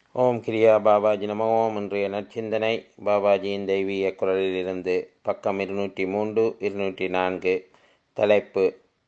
ஓம் கிரியா பாபாஜி நமோ ஓம் இன்றைய நற்சிந்தனை பாபாஜியின் தெய்வீக குரலிலிருந்து பக்கம் இருநூற்றி மூன்று இருநூற்றி நான்கு தலைப்பு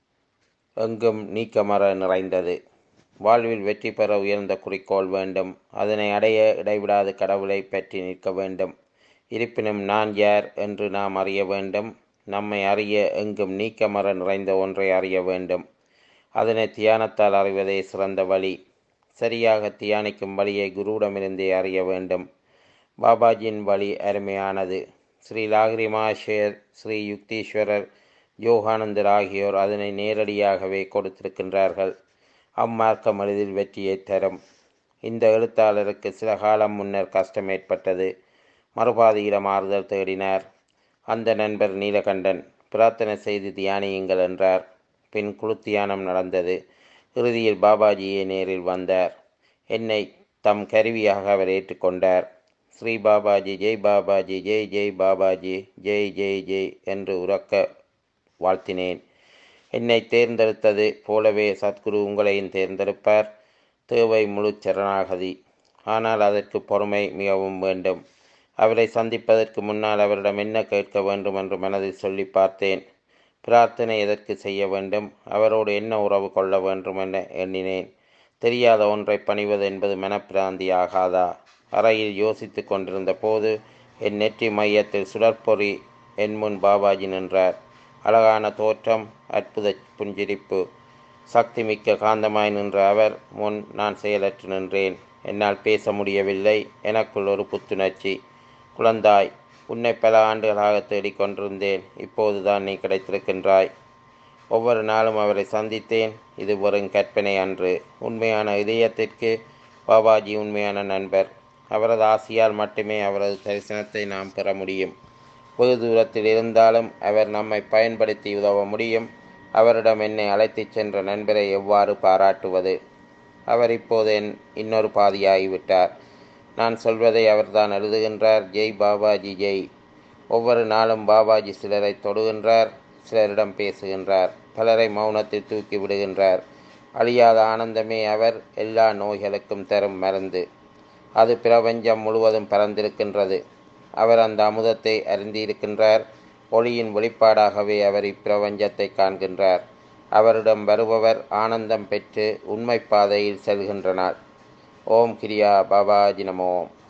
எங்கும் நீக்கமர நிறைந்தது வாழ்வில் வெற்றி பெற உயர்ந்த குறிக்கோள் வேண்டும் அதனை அடைய இடைவிடாது கடவுளை பற்றி நிற்க வேண்டும் இருப்பினும் நான் யார் என்று நாம் அறிய வேண்டும் நம்மை அறிய எங்கும் நீக்கமர நிறைந்த ஒன்றை அறிய வேண்டும் அதனை தியானத்தால் அறிவதே சிறந்த வழி சரியாக தியானிக்கும் வழியை குருவிடமிருந்தே அறிய வேண்டும் பாபாஜியின் வழி அருமையானது ஸ்ரீ லாகிரி மாஷேர் ஸ்ரீ யுக்தீஸ்வரர் யோகானந்தர் ஆகியோர் அதனை நேரடியாகவே கொடுத்திருக்கின்றார்கள் அம்மார்க்கம் எளிதில் வெற்றியை தரும் இந்த எழுத்தாளருக்கு சில காலம் முன்னர் கஷ்டம் ஏற்பட்டது மறுபாதியிடம் ஆறுதல் தேடினார் அந்த நண்பர் நீலகண்டன் பிரார்த்தனை செய்து தியானியுங்கள் என்றார் பின் குழு தியானம் நடந்தது இறுதியில் பாபாஜியே நேரில் வந்தார் என்னை தம் கருவியாக அவர் ஏற்றுக்கொண்டார் ஸ்ரீ பாபாஜி ஜெய் பாபாஜி ஜெய் ஜெய் பாபாஜி ஜெய் ஜெய் ஜெய் என்று உறக்க வாழ்த்தினேன் என்னை தேர்ந்தெடுத்தது போலவே சத்குரு உங்களையும் தேர்ந்தெடுப்பார் தேவை முழு சரணாகதி ஆனால் அதற்கு பொறுமை மிகவும் வேண்டும் அவரை சந்திப்பதற்கு முன்னால் அவரிடம் என்ன கேட்க வேண்டும் என்று மனதில் சொல்லி பார்த்தேன் பிரார்த்தனை எதற்கு செய்ய வேண்டும் அவரோடு என்ன உறவு கொள்ள வேண்டும் என எண்ணினேன் தெரியாத ஒன்றை பணிவது என்பது மனப்பிராந்தி ஆகாதா அறையில் யோசித்து கொண்டிருந்த போது என் நெற்றி மையத்தில் சுடற்பொறி என் முன் பாபாஜி நின்றார் அழகான தோற்றம் அற்புத புஞ்சிரிப்பு சக்தி மிக்க காந்தமாய் நின்ற அவர் முன் நான் செயலற்று நின்றேன் என்னால் பேச முடியவில்லை எனக்குள் ஒரு புத்துணர்ச்சி குழந்தாய் உன்னை பல ஆண்டுகளாக தேடிக்கொண்டிருந்தேன் இப்போதுதான் நீ கிடைத்திருக்கின்றாய் ஒவ்வொரு நாளும் அவரை சந்தித்தேன் இது வெறும் கற்பனை அன்று உண்மையான இதயத்திற்கு பாபாஜி உண்மையான நண்பர் அவரது ஆசையால் மட்டுமே அவரது தரிசனத்தை நாம் பெற முடியும் வெகு தூரத்தில் இருந்தாலும் அவர் நம்மை பயன்படுத்தி உதவ முடியும் அவரிடம் என்னை அழைத்துச் சென்ற நண்பரை எவ்வாறு பாராட்டுவது அவர் இப்போது என் இன்னொரு பாதியாகிவிட்டார் நான் சொல்வதை அவர்தான் எழுதுகின்றார் ஜெய் பாபாஜி ஜெய் ஒவ்வொரு நாளும் பாபாஜி சிலரை தொடுகின்றார் சிலரிடம் பேசுகின்றார் பலரை மௌனத்தில் தூக்கி விடுகின்றார் அழியாத ஆனந்தமே அவர் எல்லா நோய்களுக்கும் தரும் மருந்து அது பிரபஞ்சம் முழுவதும் பறந்திருக்கின்றது அவர் அந்த அமுதத்தை அறிந்திருக்கின்றார் ஒளியின் வெளிப்பாடாகவே அவர் இப்பிரபஞ்சத்தை காண்கின்றார் அவரிடம் வருபவர் ஆனந்தம் பெற்று உண்மை பாதையில் செல்கின்றனர் ஓம் கிரியா பாபாஜி நமோம்